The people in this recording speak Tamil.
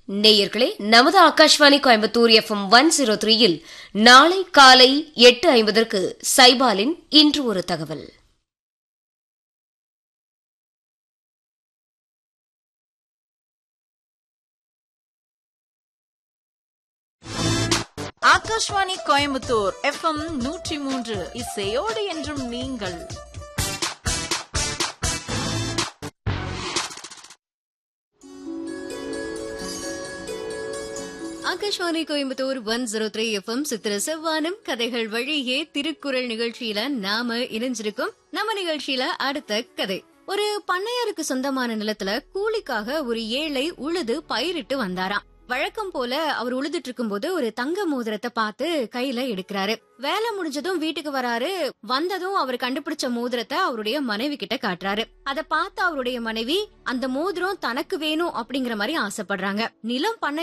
நேயர்களே நமது Akashvani Coimbatore FM one zero த்ரீயில் நாளை காலை எட்டு ஐம்பதற்கு சைபாலின் இன்று ஒரு தகவல் ஆகாஷ்வாணி கோயம்புத்தூர் எஃப்எம் நூற்றி மூன்று இசையோடு என்றும் நீங்கள் Akashvani Coimbatore one zero three FM சித்திர செவ்வானம் கதைகள் வழியே திருக்குறள் நிகழ்ச்சியில நாம இணைஞ்சிருக்கோம் நம்ம நிகழ்ச்சியில அடுத்த கதை ஒரு பண்ணையாருக்கு சொந்தமான நிலத்துல கூலிக்காக ஒரு ஏழை உழுது பயிரிட்டு வந்தாராம் வழக்கம் போல அவர் உழுதுட்டு இருக்கும்போது ஒரு தங்க மோதிரத்தை பார்த்து கையில எடுக்கிறாரு வேலை முடிஞ்சதும் வீட்டுக்கு வராரு வந்ததும் அவர் கண்டுபிடிச்ச மோதிரத்தை அவருடைய மனைவி கிட்ட காட்டுறாரு அத பார்த்து அவருடைய மனைவி அந்த மோதிரம் தனக்கு வேணும் அப்படிங்கிற மாதிரி ஆசைப்படுறாங்க நிலம் பண்ணை